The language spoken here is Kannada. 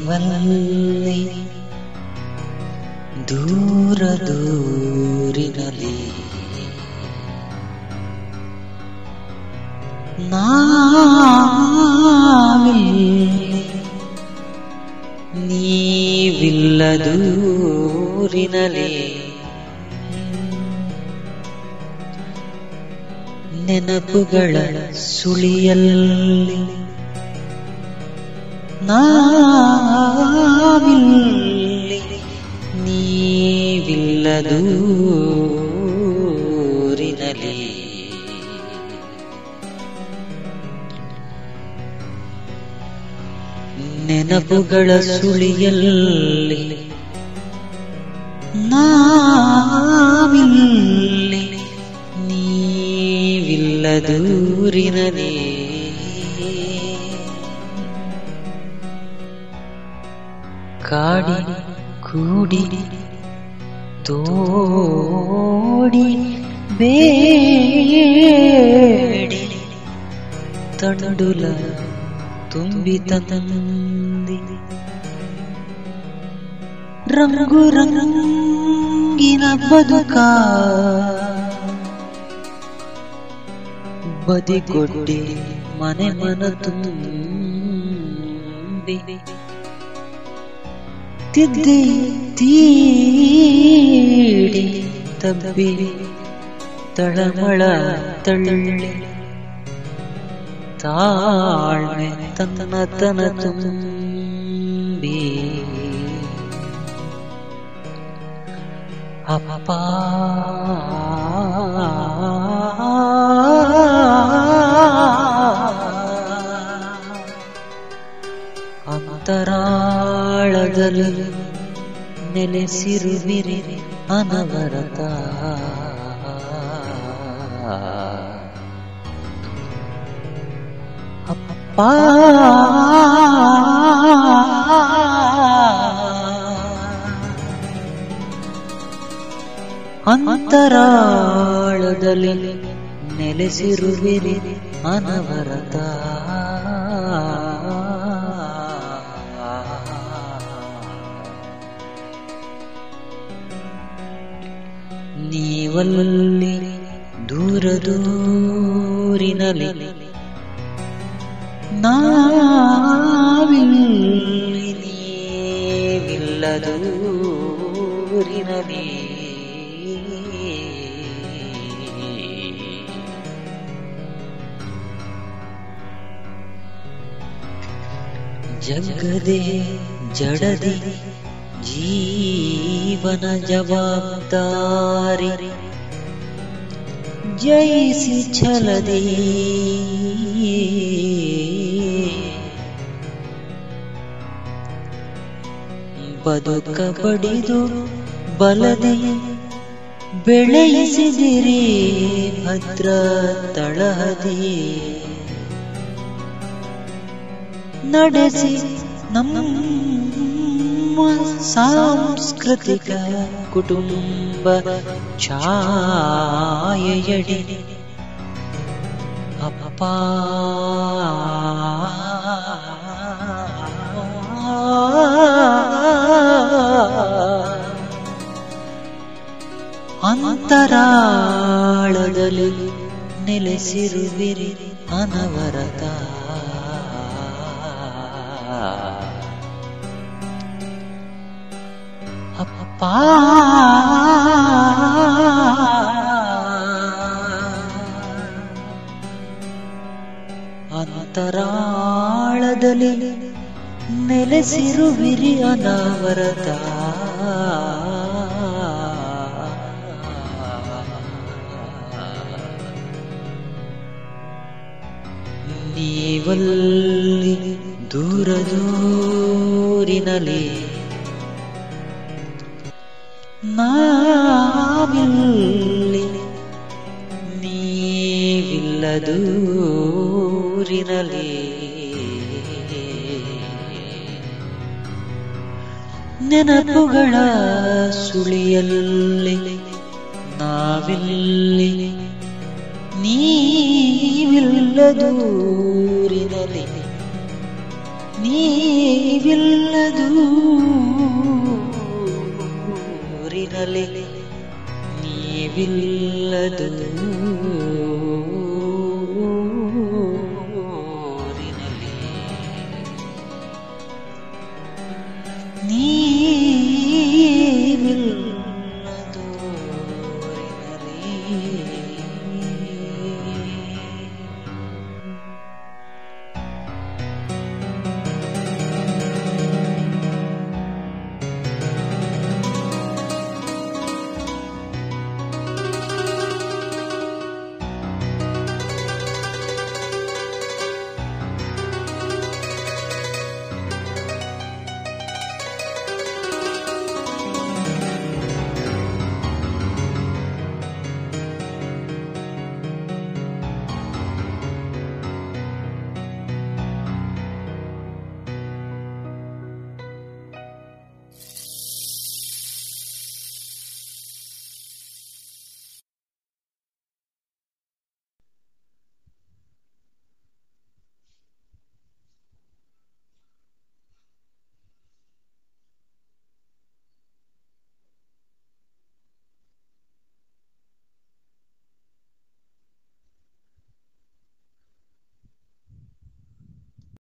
ನೀವಲ್ಲಿ ದೂರ ದೂರಿನಲ್ಲಿ ನಾವಿಲ್ಲಿ ನೀವಿಲ್ಲ ದೂರಿನಲ್ಲಿ ನೆನಪುಗಳ ಸುಳಿಯಲ್ಲಿ ನಾವಿಲ್ಲಿ ನೀವಿಲ್ಲ ದೂರಿನಲ್ಲಿ ನೆನಪುಗಳ ಸುಳಿಯಲ್ಲಿ ನಾವಿಲ್ಲಿ ನೀವಿಲ್ಲ ದೂರಿನಲ್ಲಿ ಕಾಡಿ ಕೂಡಿ ತೋಡಿ ಬೇಡಿ ತಂಡುಲ ತುಂಬಿ ತಂದಿ ರಂಗು ರಂಗಿನ ಬದುಕ ಬದಿಗೊಡ್ಡಿ ಮನೆ ಮನ ತುಂಬಿ ತಿದ್ದಿ ತೀಡಿ ತಬ್ಬಿ ತಳಮಳ ತಳ್ಳಿ ತಾಳ್ಮೆ ತನ್ನ ತನ ತುಂಬಿ ಅಪ್ಪ ಅಂತರಾಳದಲ್ಲಿ ನೆಲೆಸಿರುವಿರಿ ಅನವರತ ಅಪ್ಪ ಅಂತರಾಳದಲ್ಲಿ ನೆಲೆಸಿರುವಿರಿ ಅನವರತ ನೀವಲ್ಲಿ ದೂರ ದೂರಿನಲ್ಲಿ ನಾವಿಲ್ಲಿ ನೀವಿಲ್ಲ ದೂರಿನಲ್ಲಿ ಜಗದೆ ಜಡದಿ ಜೀವನ ಜವಾಬ್ದಾರಿ ಜಯಿಸಿ ಛಲದಿ ಬದುಕ ಬಡಿದು ಬಲದಿ ಬೆಳೆಯಿಸಿದಿರಿ ಭದ್ರ ತಳಹದಿ ನಡೆಸಿ ನಮ್ಮ ಸಾಂಸ್ಕೃತಿಕ ಕುಟುಂಬ ಛಾಯೆಯಡಿ ಅಪ್ಪ ಅಂತರಾಳದಲ್ಲಿ ನೆಲೆಸಿರುವಿರಿ ಅನವರತ ಅಪ್ಪ ಅಂತರಾಳದಲ್ಲಿ ನೆಲೆಸಿರುವಿರಿ ಅನಾವರತ ನೀವಲ್ಲಿ ದೂರ ದೂರಿನಲ್ಲಿ ನಾವಿಲ್ಲಿ ನೀವಿಲ್ಲ ದೂರಿನಲ್ಲಿ ನೆನಪುಗಳ ಸುಳಿಯಲ್ಲಿ ನಾವಿಲ್ಲಿ ನೀವಿಲ್ಲ ದೂರಿನಲ್ಲಿ ನೀವಿಲ್ಲದು ಊರಿನಲ್ಲಿ ನೀವಿಲ್ಲದು